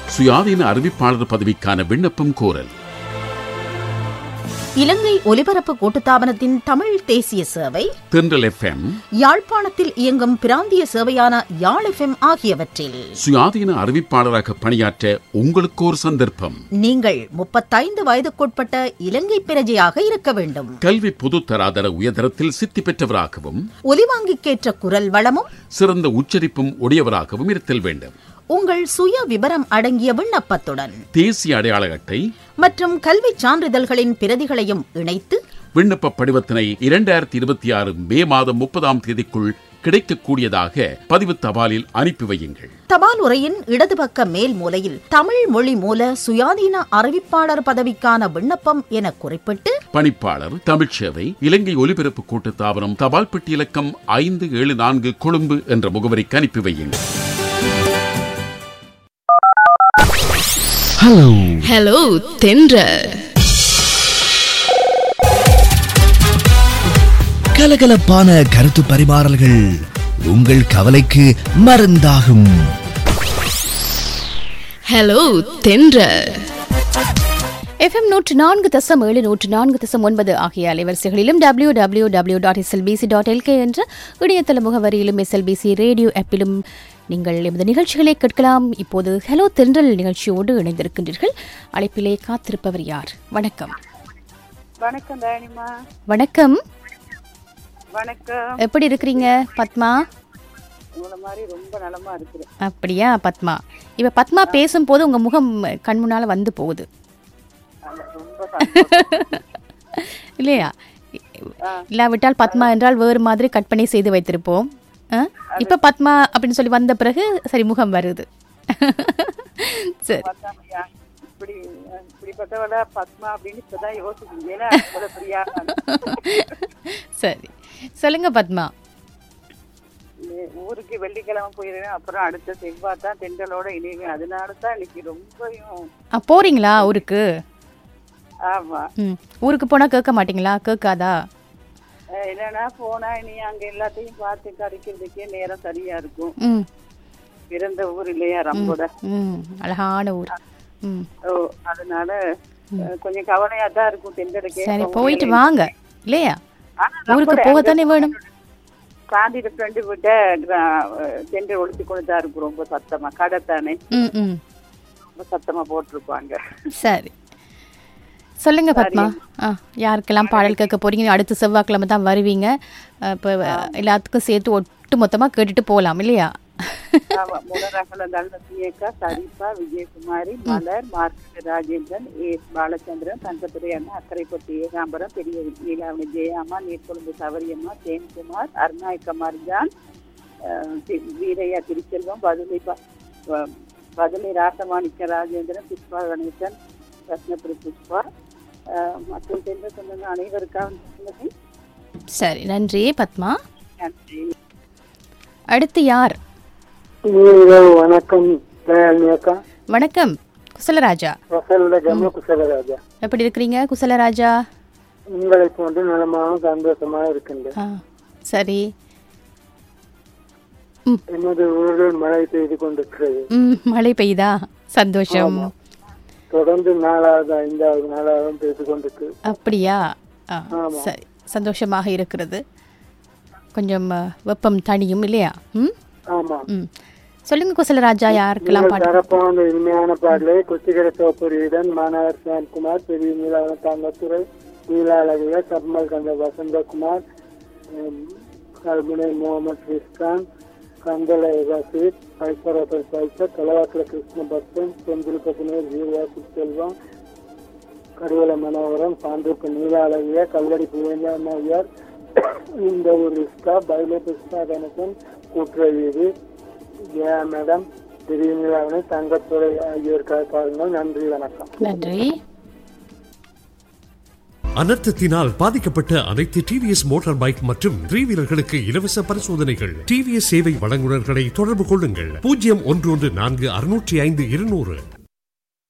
சுயாதீன அறிவிப்பாளர் பதவிக்கான விண்ணப்பம் கோரல் இலங்கை ஒலிபரப்பு கூட்டுத்தாபனத்தின் தமிழ் தேசிய சேவை தென்றல் எஃப்எம் யாழ்ப்பாணத்தில் இயங்கும் பிராந்திய சேவையான யாழ் எஃப்எம் ஆகியவற்றில் சுயாதீன அறிவிப்பாளராக பணியாற்ற உங்களுக்கு ஒரு சந்தர்ப்பம் நீங்கள் முப்பத்தைந்து வயதுக்குட்பட்ட இலங்கை பிரஜையாக இருக்க வேண்டும் கல்வி பொதுத்தராதர உயர்தரத்தில் சித்தி பெற்றவராகவும் ஒலிவாங்கிக்கேற்ற குரல் வளமும் சிறந்த உச்சரிப்பும் உடையவராகவும் இருத்தல் வேண்டும் உங்கள் சுய விவரம் அடங்கிய விண்ணப்பத்துடன் தேசிய அடையாள அட்டை மற்றும் கல்விச் சான்றிதழ்களின் பிரதிகளையும் இணைத்து விண்ணப்ப படிவத்தினை இரண்டாயிரத்தி இருபத்தி ஆறு மே மாதம் முப்பதாம் தேதிக்குள் கிடைக்கக்கூடியதாக பதிவு தபாலில் அனுப்பி வையுங்கள் தபால் உரையின் இடது பக்க மேல் மூலையில் தமிழ் மொழி மூல சுயாதீன அறிவிப்பாளர் பதவிக்கான விண்ணப்பம் என குறிப்பிட்டு பணிப்பாளர் தமிழ்ச்சேவை இலங்கை ஒலிபரப்பு கூட்டுத்தாபனம் தபால் பெட்டி இலக்கம் ஐந்து ஏழு நான்கு கொழும்பு என்ற முகவரிக்கு அனுப்பி வையுங்கள் ஹலோ ஹலோ தென்றல் கலகலப்பான கருத்து பரிமாறல்கள் உங்கள் கவலைக்கு மருந்தாகும் ஹலோ தென்றல் எஃப்எம் நூற்று நான்கு தசம் ஏழு நூற்று நான்கு தசம் ஒன்பது ஆகிய அலைவரிசைகளிலும் W W W dot SLBC dot LK என்ற இணையதள முகவரியிலும் எஸ்எல்பிசி ரேடியோ ஆப்பிலும் நீங்கள் எமது நிகழ்ச்சிகளை கேட்கலாம் இப்போது ஹலோ தென்றல் நிகழ்ச்சியோடு இணைந்திருக்கின்றீர்கள் அழைப்பிலே காத்திருப்பவர் யார் வணக்கம் வணக்கம் தானிமா வணக்கம் வணக்கம் எப்படி இருக்கிறீங்க பத்மா உங்களை மாதிரி ரொம்ப நலமா இருக்கிறேன் அப்படியா பத்மா இப்ப பத்மா பேசும்போது உங்க முகம் கண் முன்னால வந்து போகுது அது ரொம்ப சந்தோஷம். இல்லையா இல்லாவிட்டால் பத்மா என்றால் வேறு மாதிரி கற்பனை செய்து வைத்திருப்போம் ஆ? இப்ப பத்மா அப்படின்னு சொல்லி வந்த பிறகு சரி முகம் வருது சரி பார்த்தாமையா, இப்படி இப்படிப்பட்டவள பத்மா அப்படின்னு இப்பதான் யோசிக்கிறீங்க ஏன்னா அவ்வளவு பிரியா சரி சொல்லுங்க பத்மா ஊருக்கு வெள்ளிக்கிழமை போயிருவேன் அப்புறம் அடுத்த செவ்வாய் தான் தெண்டலோட இணைவேன் அதனால தான் இன்னைக்கு ரொம்பவும் ஆ, போறீங்களா ஊருக்கு ஆமா ம் ஊருக்கு போனா கேட்க மாட்டீங்களா கேட்காதா அஹ் என்னன்னா போனா இனி அங்க எல்லாத்தையும் பார்த்து கிடைக்கிறதுக்கே நேரம் சரியா இருக்கும் ம் பிறந்த ஊர் இல்லையா ரம்போட ம் அழகான ஊர் ம் ஓ அதனால அஹ், கொஞ்சம் கவலையா தான் இருக்கும் தெண்டலுக்கே சரி போயிட்டு வாங்க இல்லையா ஊருக்கு போகத்தானே வேணும் காந்தியில ஃப்ரெண்டு விட்ட டெண்டர் ஒழிச்சு கொண்டு தான் இருக்கும் ரொம்ப சத்தமா கடை தானே ம் ம் ரொம்ப சத்தமா போட்டிருப்பாங்க சரி சொல்லுங்க பத்மா ஆ யாருக்கெல்லாம் பாடல் கேட்க போறீங்க அடுத்த செவ்வாய்க்கிழமை தான் வருவீங்க இப்போ எல்லாத்துக்கும் சேர்த்து ஒட்டு மொத்தமாக கேட்டுட்டு போகலாம் இல்லையா ஆமா முனரகல தனலட்சுமியக்கா சரிப்பா விஜயகுமாரி மலர் மார்க்கெட் ராஜேந்திரன் ஏ பாலச்சந்திரன் தங்கத்துறை அண்ணா அக்கரைப்பட்டி ஏகாம்பரம் பெரிய நீலாவணி ஜெயாமா நீர்கொழும்பு சவரியம்மா சேன்குமார் அருணாயக்க மர்ஜான் அஹ், தி- வீரையா திருச்செல்வம் பதுளை ப- வ- பதுளை ராசமாணிக்க ராஜேந்திரன் புஷ்பா கணேசன் ரத்னபுரி புஷ்பா அஹ், மற்றும் தெரிந்த சொந்த அனைவருக்காக சரி நன்றி பத்மா நன்றி அடுத்து யார் இரவு வணக்கம் தயாளினி அக்கா வணக்கம் குசலராஜா வசல்ல ஜம்மு குசலராஜா எப்படி இருக்கிறீங்க குசலராஜா உங்களை போன்று நலமாகவும் சந்தோஷமாக இருக்கின்றேன் ஆ சரி எமது ஊரில் மழை பெய்து கொண்டிருக்கிறது ம் மழை பெய்யுதா சந்தோஷம் தொடர்ந்து நாலாவது ஐந்தாவது நாளாகவும் பெய்து கொண்டிருக்கு அப்படியா ஆ சரி சந்தோஷமாக இருக்கிறது கொஞ்சம் அ, வெப்பம் தணியும் இல்லையா ம் ஆமா ம் சொல்லுங்க குசலராஜா யாருக்கெல்லாம் நீங்கள் பாட்டு தரப்பான இனிமையான பாடலை கொச்சிகர சோப்புரியுடன் மாணவர் சாம்குமார் பெரிய நீலாவண தாங்கத்துறை நீலாளவிய சப்மல் கந்த வசந்தகுமார் உம், கல்முனை முகமது ரிஸ்கான் கந்தல ரசீத் பைசரப்பர் பைசர் கலவாக்கல கிருஷ்ண பக்தன் செந்தில்பத்தினர் ஜீவாசி செல்வம் கருவல மனோகரம் சான்றுக்கு நீலாளவிய கல்லடி புவேந்திரன் ஐயர் இந்த ஒரு ரிஸ்கா பைல கிருஷ்ணா கணேசன் கூட்டுறவு ஜெயா மேடம் திருநீலாவணி தங்கத்துறை ஆகியோருக்காக பாருங்கள் நன்றி வணக்கம் நன்றி அனர்த்தத்தினால் பாதிக்கப்பட்ட அனைத்து டிவிஎஸ் மோட்டார் பைக் மற்றும் த்ரீ வீலர்களுக்கு இலவச பரிசோதனைகள் டிவிஎஸ் சேவை வழங்குநர்களை தொடர்பு கொள்ளுங்கள் பூஜ்ஜியம் ஒன்று ஒன்று நான்கு அறுநூற்றி ஐந்து இருநூறு